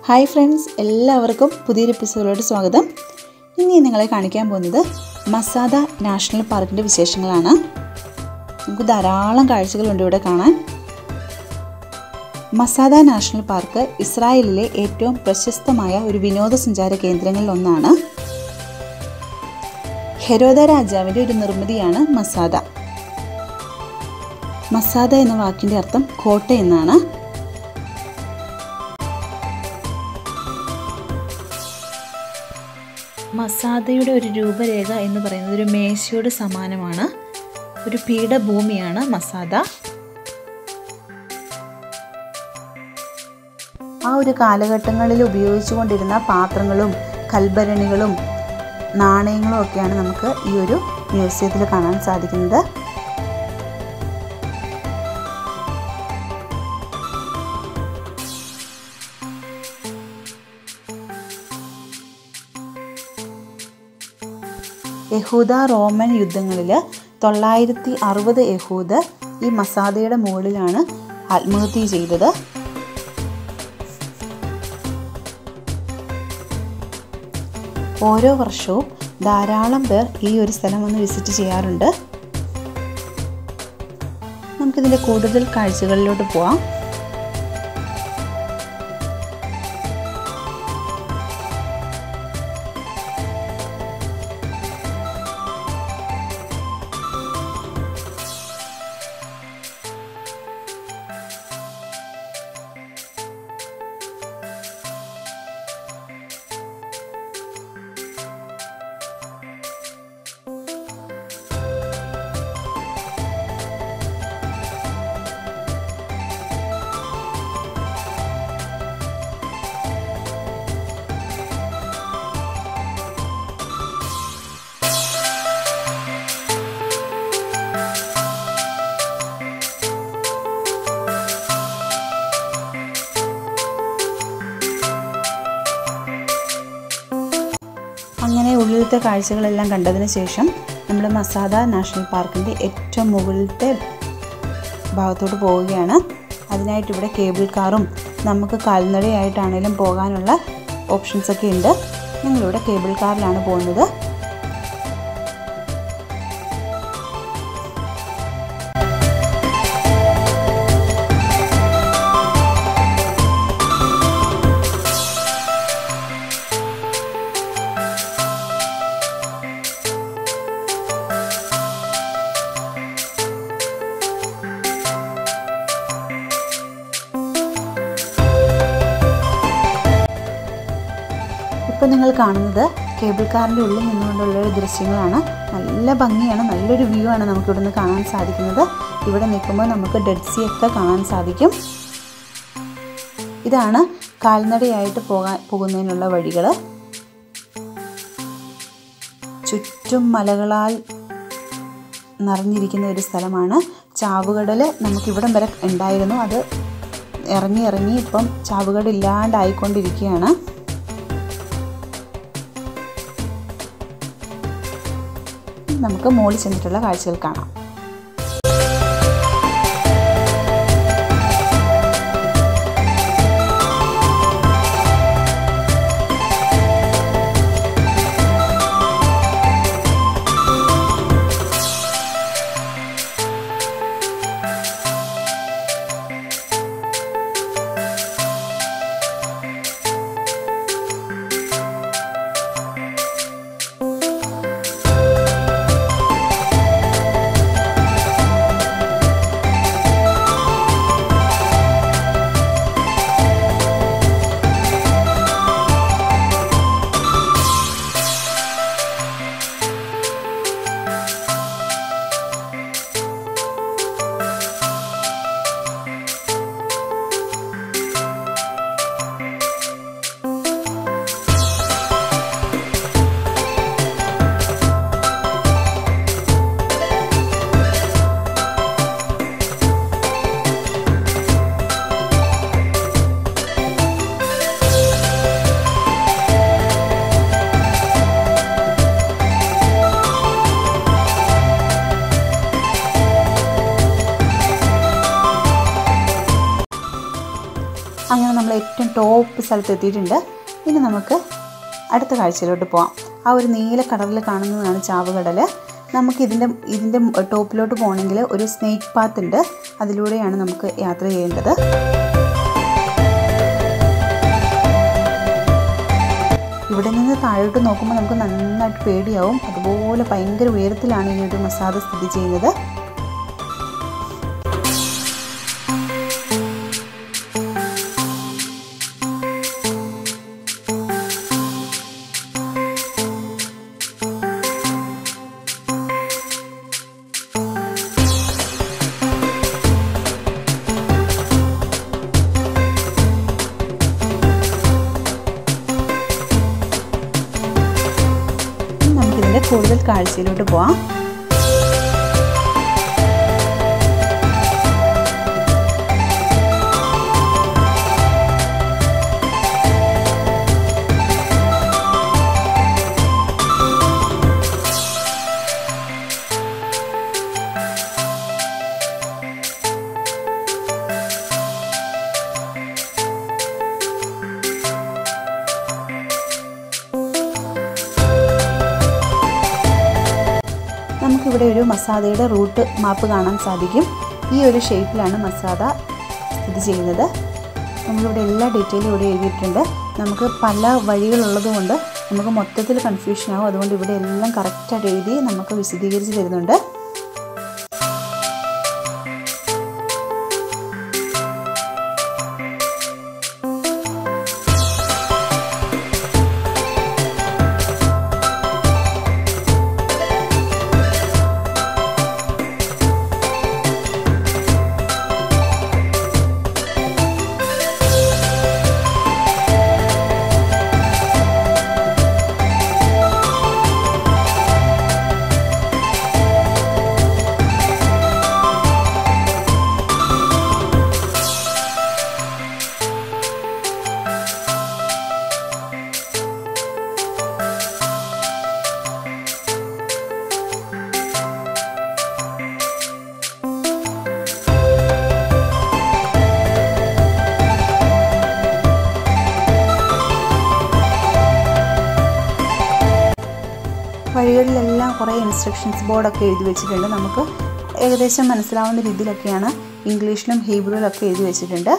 hi friends എല്ലാവർക്കും പുതിയൊരു എപ്പിസോഡിലോട്ട് സ്വാഗതം ഇനി നിങ്ങളെ കാണിക്കാൻ പോകുന്നത് മസാദ നാഷണൽ പാർക്കിൻ്റെ വിശേഷങ്ങളാണ് നമുക്ക് ധാരാളം കാഴ്ചകളുണ്ട് ഇവിടെ കാണാൻ മസാദ നാഷണൽ പാർക്ക് ഇസ്രായേലിലെ ഏറ്റവും പ്രശസ്തമായ ഒരു വിനോദസഞ്ചാര കേന്ദ്രങ്ങളിൽ ഒന്നാണ് ഹെരോദ രാജാവിൻ്റെ ഒരു നിർമ്മിതിയാണ് മസാദ മസാദ എന്ന വാക്കിൻ്റെ അർത്ഥം കോട്ട എന്നാണ് മസാദയുടെ ഒരു രൂപരേഖ എന്ന് പറയുന്നത് ഒരു മേശയോട് സമാനമാണ് ഒരു പീഠഭൂമിയാണ് മസാദ ആ ഒരു കാലഘട്ടങ്ങളിൽ ഉപയോഗിച്ചുകൊണ്ടിരുന്ന പാത്രങ്ങളും കൽഭരണികളും നാണയങ്ങളും ഒക്കെയാണ് നമുക്ക് ഈ ഒരു മ്യൂസിയത്തിൽ കാണാൻ സാധിക്കുന്നത് യഹൂദ റോമൻ യുദ്ധങ്ങളിൽ തൊള്ളായിരത്തി അറുപത് യഹൂദ് ഈ മസാദയുടെ മുകളിലാണ് ആത്മഹത്യ ചെയ്തത് ഓരോ വർഷവും ധാരാളം പേർ ഈ ഒരു സ്ഥലം വന്ന് വിസിറ്റ് ചെയ്യാറുണ്ട് നമുക്കിതിൻ്റെ കൂടുതൽ കാഴ്ചകളിലോട്ട് പോവാം അങ്ങനെ ഉള്ളിലത്തെ കാഴ്ചകളെല്ലാം കണ്ടതിന് ശേഷം നമ്മൾ മസാദ നാഷണൽ പാർക്കിൻ്റെ ഏറ്റവും മുകളിലത്തെ ഭാഗത്തോട്ട് പോവുകയാണ് അതിനായിട്ട് ഇവിടെ കേബിൾ കാറും നമുക്ക് കാൽനടയായിട്ടാണേലും പോകാനുള്ള ഓപ്ഷൻസ് ഒക്കെ ഉണ്ട് ഞങ്ങളിവിടെ കേബിൾ കാറിലാണ് പോകുന്നത് ഇപ്പോൾ നിങ്ങൾ കാണുന്നത് കേബിൾ കാറിൻ്റെ ഉള്ളിൽ നിന്നുകൊണ്ടുള്ള ഒരു ദൃശ്യങ്ങളാണ് നല്ല ഭംഗിയാണ് നല്ലൊരു വ്യൂ ആണ് നമുക്ക് ഇവിടുന്ന് കാണാൻ സാധിക്കുന്നത് ഇവിടെ നിൽക്കുമ്പോൾ നമുക്ക് ഡെഡ് സി ഒക്കെ കാണാൻ സാധിക്കും ഇതാണ് കാൽനടയായിട്ട് പോകാൻ പോകുന്നതിനുള്ള വഴികൾ ചുറ്റും മലകളാൽ നിറഞ്ഞിരിക്കുന്ന ഒരു സ്ഥലമാണ് ചാവുകടൽ നമുക്കിവിടം വരെ ഉണ്ടായിരുന്നു അത് ഇറങ്ങി ഇറങ്ങി ഇപ്പം ചാവുകടലില്ലാണ്ടായിക്കൊണ്ടിരിക്കുകയാണ് നമുക്ക് മുകളിൽ ചെന്നിട്ടുള്ള കാഴ്ചകൾ കാണാം അങ്ങനെ നമ്മൾ ഏറ്റവും ടോപ്പ് സ്ഥലത്ത് എത്തിയിട്ടുണ്ട് ഇനി നമുക്ക് അടുത്ത കാഴ്ചയിലോട്ട് പോവാം ആ ഒരു നീല കടലിൽ കാണുന്നതാണ് ചാവുകടൽ നമുക്ക് ഇതിൻ്റെ ഇതിൻ്റെ ടോപ്പിലോട്ട് പോകണമെങ്കിൽ ഒരു സ്നേക്ക് പാത്ത് ഉണ്ട് അതിലൂടെയാണ് നമുക്ക് യാത്ര ചെയ്യേണ്ടത് ഇവിടെ നിന്ന് താഴോട്ട് നോക്കുമ്പോൾ നമുക്ക് നന്നായിട്ട് പേടിയാവും അതുപോലെ ഭയങ്കര ഉയരത്തിലാണ് ഈ ഒരു മസാദ സ്ഥിതി ചെയ്യുന്നത് നമുക്കിതിൻ്റെ കൂടുതൽ കാഴ്ചയിലോട്ട് പോവാം നമുക്കിവിടെ ഒരു മസാദയുടെ റൂട്ട് മാപ്പ് കാണാൻ സാധിക്കും ഈ ഒരു ഷേപ്പിലാണ് മസാദ സ്ഥിതി ചെയ്യുന്നത് നമ്മളിവിടെ എല്ലാ ഡീറ്റെയിലും ഇവിടെ എഴുതിയിട്ടുണ്ട് നമുക്ക് പല വഴികളുള്ളത് കൊണ്ട് നമുക്ക് മൊത്തത്തിൽ കൺഫ്യൂഷൻ ആവും അതുകൊണ്ട് ഇവിടെ എല്ലാം കറക്റ്റായിട്ട് എഴുതി നമുക്ക് വിശദീകരിച്ച് തരുന്നുണ്ട് വഴികളിലെല്ലാം കുറേ ഇൻസ്ട്രക്ഷൻസ് ബോർഡൊക്കെ എഴുതി വെച്ചിട്ടുണ്ട് നമുക്ക് ഏകദേശം മനസ്സിലാവുന്ന രീതിയിലൊക്കെയാണ് ഇംഗ്ലീഷിലും ഹീബ്രുവിലൊക്കെ എഴുതി വെച്ചിട്ടുണ്ട്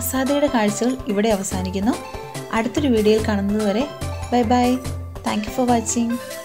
മസാദയുടെ കാഴ്ചകൾ ഇവിടെ അവസാനിക്കുന്നു അടുത്തൊരു വീഡിയോയിൽ കാണുന്നതുവരെ bye bye thank you for watching